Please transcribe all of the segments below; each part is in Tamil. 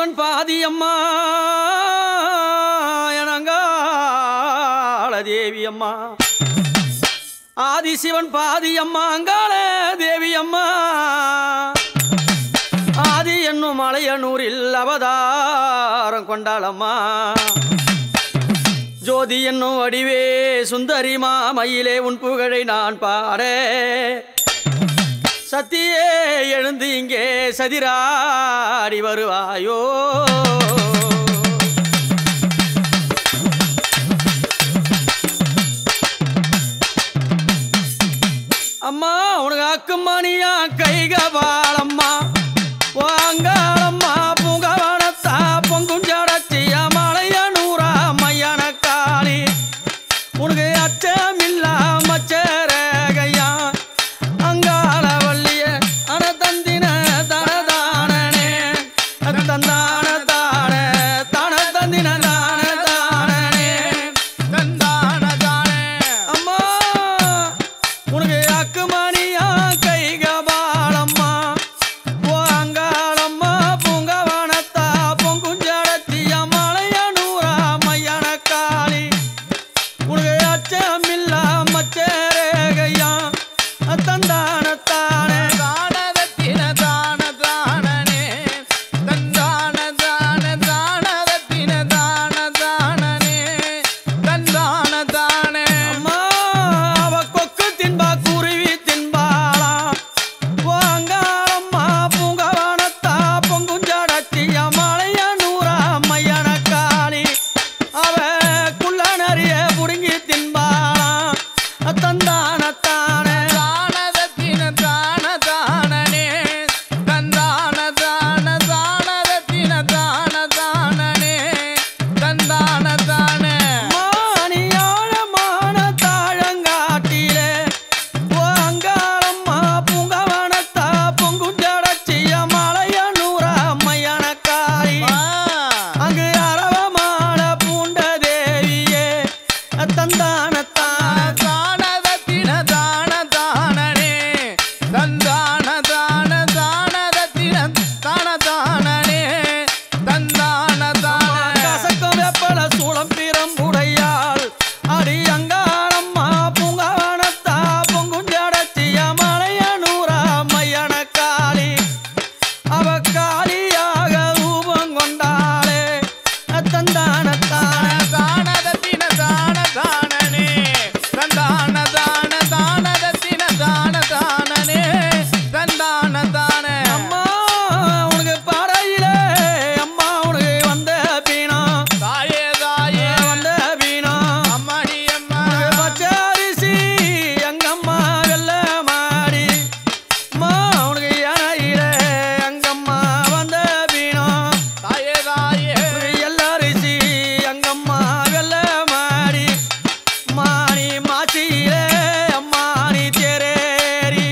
சிவன் பாதி அம்மா எனங்காள தேவி அம்மா ஆதிசிவன் பாதி அம்மா அங்காள தேவி அம்மா ஆதி என்னும் மலையனூரில் அவதாரம் கொண்டாளம்மா ஜோதி என்னும் வடிவே சுந்தரி மாமையிலே உன் புகழை நான் பாட சத்தியே எழுந்து இங்கே சதிராடி வருவாயோ அம்மா உனக்கு அக்குமணியா கைகபாலம்மா வாங்காளம்மா பூங்கவனத்தா பொங்குஞ்சடச்சிய மலைய நூறா மையான காளி உனக்கு அச்சமில்லா மச்சரகையா அங்காள வள்ளிய அன தந்தின தனதானே தந்தான தான தன தந்தின தான தானே அம்மா உனக்கு அக்குமணியா கைகபாலம்மா ஓ அங்காளம்மா பூங்கவனத்தா பொங்குஞ்சடத்திய மலைய நூறா மையான காளி உனக்கு அச்சமில்லா மச்சரேகையா தந்தானத்தானே அம்மா அவ கொக்கு தின்பா குருவி தின்பாளா ஓ அங்காளம்மா பூங்கவனத்தா பொங்குஞ்சடத்திய மலைய நூறா மையான காளி அவ குள்ள நிறைய புடுங்கி தின்பாளா தந்தானத்தானே மானியாழமான தாழங்காட்டிலே ஓ அங்காளம்மா பூங்கவனத்தா பொங்குஞ்சடச்சிய மலைய நூறா மையான காளி அங்கு அரவமான பூண்ட தேவியே தந்தானத்தான கசக்கம் வெப்பல சூளம் பிரம்புடையாள் அடி அங்காளம்மா பூங்கவனத்தா பொங்குஞ்சடச்சிய மலைய நூறா மையான காளி அவ காளியாக ரூபம் கொண்டாளே தந்தானத்தான அம்மா உனக்கு பாறையிலே அம்மா உனக்கு வந்த பீனம் வந்த பீனம் உனக்கு பச்சை அரிசி எங்கம்மா வெள்ள மாடி அம்மா உனக்கு யானையிலே எங்கம்மா வந்த பீனம் உனக்கு எல்லா அரிசி எங்கம்மா வெள்ள மாடி மாணி மாச்சியிலே அம்மா நீ தேரேரி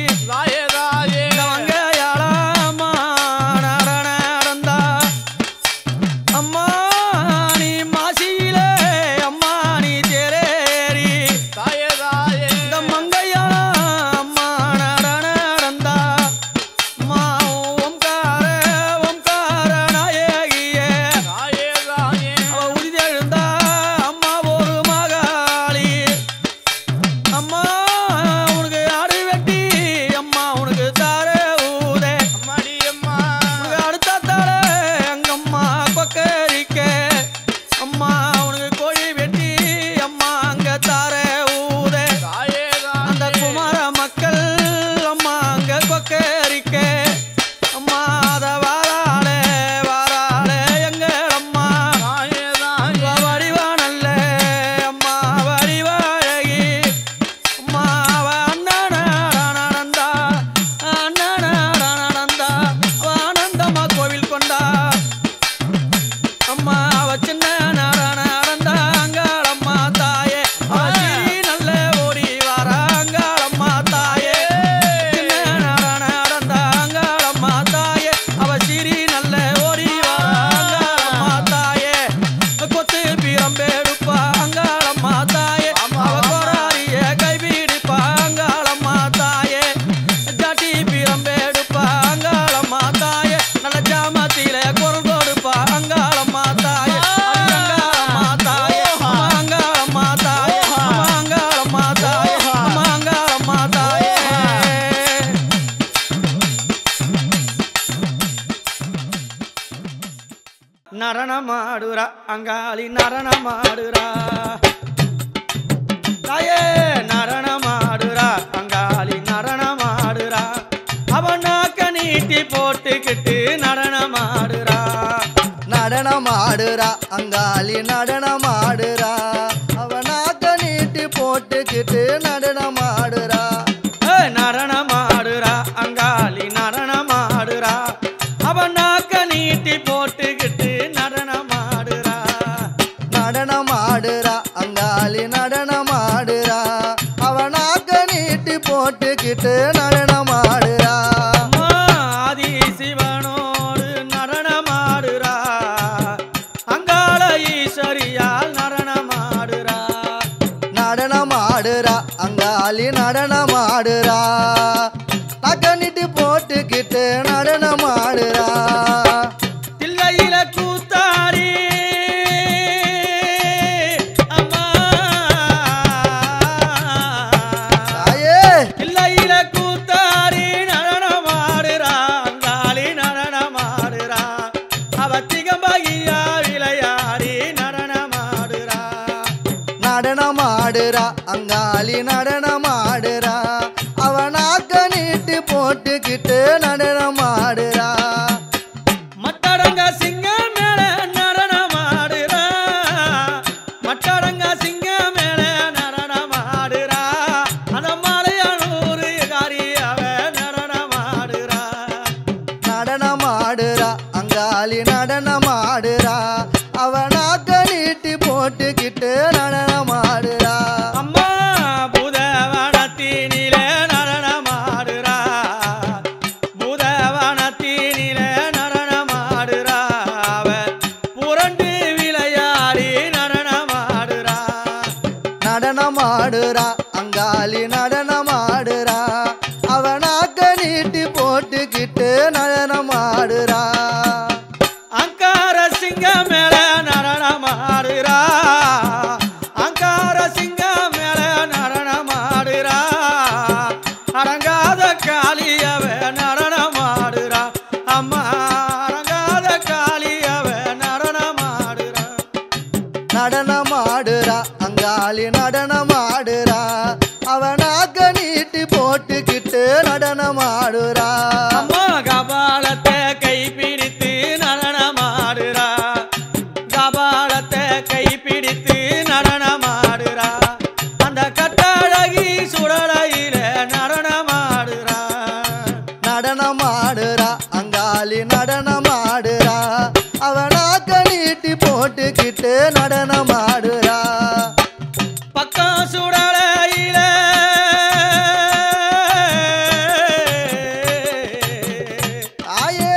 மங்கையாளம்மா நடனடந்தா. அம்மா நீ மாசியிலே அம்மா நீ தேரேரி இந்த மங்கையாள அம்மா நடனடந்தா. அம்மா ஓம்கார ஓம்கார நாயகியே அவ உறுதியெழுந்தா அம்மா ஒரு மகாளி அம்மா உனக்கு ஆடு வெட்டி அம்மா உனக்கு தார ஊதே உனக்கு அடுத்த தாள அங்கம்மா கொக்கரிக்க அம்மா உனக்கு கோழி வெட்டி அம்மா அங்க தார ஊதே அந்த குமார மக்கள் அம்மா அங்க கொக்கரிக்க அம்மா அத வாராளே வாராளே எங்கள் அம்மா அவ வடிவானல்ல அம்மா வடிவாழகி அம்மா அவ அண்ணனானந்தா அண்ணனானந்தா அவ ஆனந்தம்மா கோவில் கொண்டா அம்மா அவ சின்ன நடந்தா அங்காளம்மா தாயே அவ சிறி நல்ல ஓடி வாரா அங்காளம்மா தாயே சின்ன நடந்தா அங்காளம்மா தாயே அவ சிறி நல்ல ஓடி வாரா அங்காளம்மா தாயே கொத்து பிரம்பெடுப்பா அங்காளம்மா தாயே அவ கோடாரிய கைபிடிப்பா அங்காளம்மா தாயே ஜாட்டி பிரம்பெடுப்பா அங்காளம்மா தாயே நல்ல ஜாமத்தில குரல் கொடுப்பா நடனமாடுறா அங்காளி நடனமாடுறா தாயே நடனமாடுறா அங்காளி நடனமாடுறா அவன் நாக்க நீட்டி போட்டுக்கிட்டு நடனமாடுறா நடனமாடுறா அங்காளி நடனமாடுறா அவனாக்க நீட்டி போட்டுக்கிட்டு நடனமாடுறா ஏய், நடனமாடுறா அங்காளி நடனமாடுறா அவன் நாக்க நீட்டி போட்டுக்கிட்டு நடனமாடுறா நடனமாடுறா அங்காளி நடனமாடுறா அவனாக்க நீட்டி போட்டுக்கிட்டு நடனமாடுறா அம்மா ஆதி சிவனோடு நடனமாடுறா அங்காள ஈஸ்வரியால் நடனமாடுறா நடனமாடுறா அங்காளி நடனமாடுறா நக்க நீட்டி போட்டுக்கிட்டு நடனமாடுறா தில்லையில கூத்தாடி அம்மா தாயே தில்லையில கூத்தாடி நடனமாடுறா அங்காளி நடனமாடுறா அவ திகம்பகியா விளையாடி நடனமாடுறா நடனமாடுறா அங்காளி நடனமாடுறா அவனாக்க நீட்டி போட்டுக்கிட்டு நடனமாடுறா மட்டடங்க சிங்கம் மேல நடனமாடுறா மட்டடங்க சிங்கம் மேல நடனமாடுறா அந்த மலையானூரு காரி அவ நடனமாடுறா நடனமாடுறா அங்காளி நடனமாடுறா அவனாக்க நீட்டி போட்டுக்கிட்டு நடனமாடுறா அம்மா பூதவனத்தினில நடனமாடுறா பூதவனத்தினில நடனமாடுறா அவ புரண்டு விளையாடி நடனமாடுறா நடனமாடுறா அங்காளி நடனமாடுறா அவனாக்க நீட்டி போட்டுக்கிட்டு நடனமாடுறா அங்கார சிங்கம் மேல நடனமாடுறா அங்கார சிங்கம் மேல நடனமாடுறா அடங்காத காளியவ நடனமாடுறா அம்மா அடங்காத காளியவ நடனமாடுறா நடனமாடுறா அங்காளி நடனமாடுறா அவனாக்க நீட்டி போட்டுக்கிட்டு நடனமாடுறா அம்மா கபாலத்தை கைப்பிடித்து நடனமாடுறா கபாலத்தை கைப்பிடித்து நடனமாடுறா அந்த கட்டழகி சுடலையில நடனமாடுறா நடனமாடுறா அங்காளி நடனமாடுறா அவனாக்க நீட்டி போட்டுக்கிட்டு நடனமாடுறா பக்கம் சுடலையில ஆயே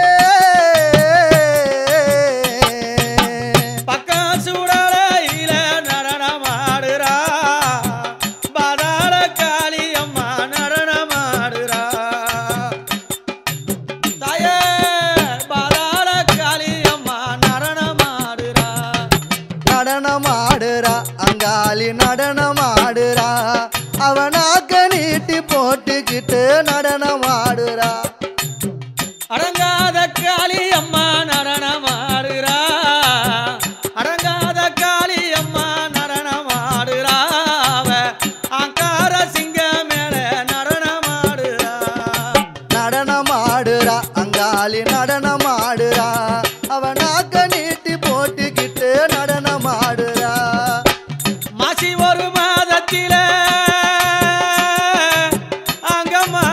பக்கம் சுடலையில நடனமாடுறா பாதாள காளியம்மா நடனமாடுறா தாயே பாதாள காளியம்மா நடனமாடுறா நடனமாடுறா அங்காளி நடனமாடுறா அவனாக்க நீட்டி போட்டுக்கிட்டு நடனமாடுறா அடங்காத காளி அம்மா நடனமாடுறா அடங்காத காளி அம்மா நடனமாடுறா அவ அங்கார சிங்க மேல நடனமாடுறா நடனமாடுறா அங்காளி நடனமாடுறா அவனாக்க நீட்டி போட்டுக்கிட்டு நடனமாடுறா மாசி ஒரு மாதத்தில அங்கம்மா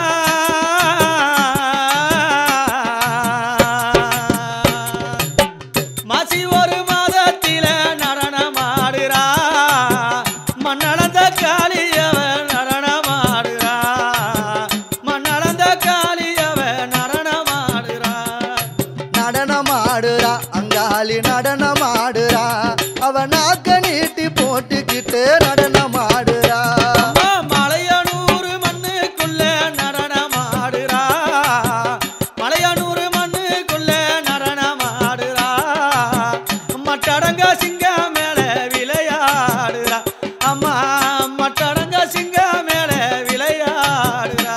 மாசி ஒரு மாதத்தில நடனமாடுறா மண்ணளந்த காளியவ நடனமாடுறா மண்ணளந்த காளியவ நடனமாடுறா நடனமாடுறா அங்காளி நடனமாடுறா அவனாக்க நீட்டி போட்டுக்கிட்டு நடனமாடுறா அம்மா மலையனூறு மண்ணுக்குள்ள நடனமாடுறா மலையனூறு மண்ணுக்குள்ள நடனமாடுறா மட்டடங்க சிங்க மேல விளையாடுறா அம்மா மட்டடங்க சிங்க மேல விளையாடுறா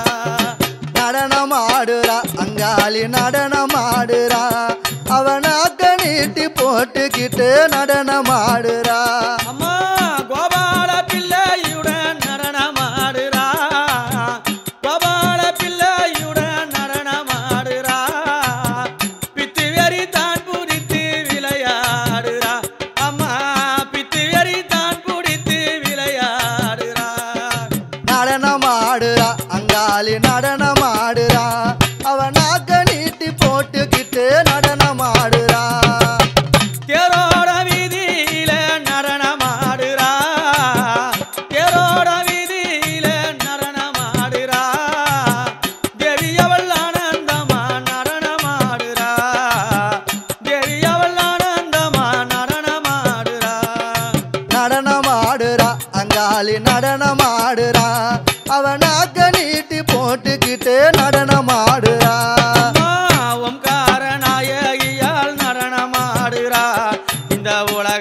நடனமாடுறா அங்காளி நடனமாடுறா அவனாக்க நீட்டி போட்டு போட்டுக்கிட்டு நடனமாடுறா அம்மா கோபால பிள்ளையுடன் நடனமாடுறா கோபால பிள்ளையுடன் நடனமாடுறா பித்து வெறி தான் புடித்து விளையாடுறா அம்மா பித்து வெறி தான் புடித்து விளையாடுறா நடனமாடுறா அங்காளி நடனமாடுறா அவ நாக்க நீட்டி போட்டுக்கிட்டு நடனமாடுறா தேரோட வீதியில நடனமாடுறா தேரோட வீதியில நடனமாடுறா தேவி அவள் ஆனந்தமா நடனமாடுறா தேவி அவள் ஆனந்தமா நடனமாடுறா நடனமாடுறா அங்காளி நடனமாடுறா அவ நாக்க நீட்டி போட்டுக்கிட்டு நடனமாடுறா அம்மா ஓம்கார நாயகியால் நடனமாடுறா இந்த உலக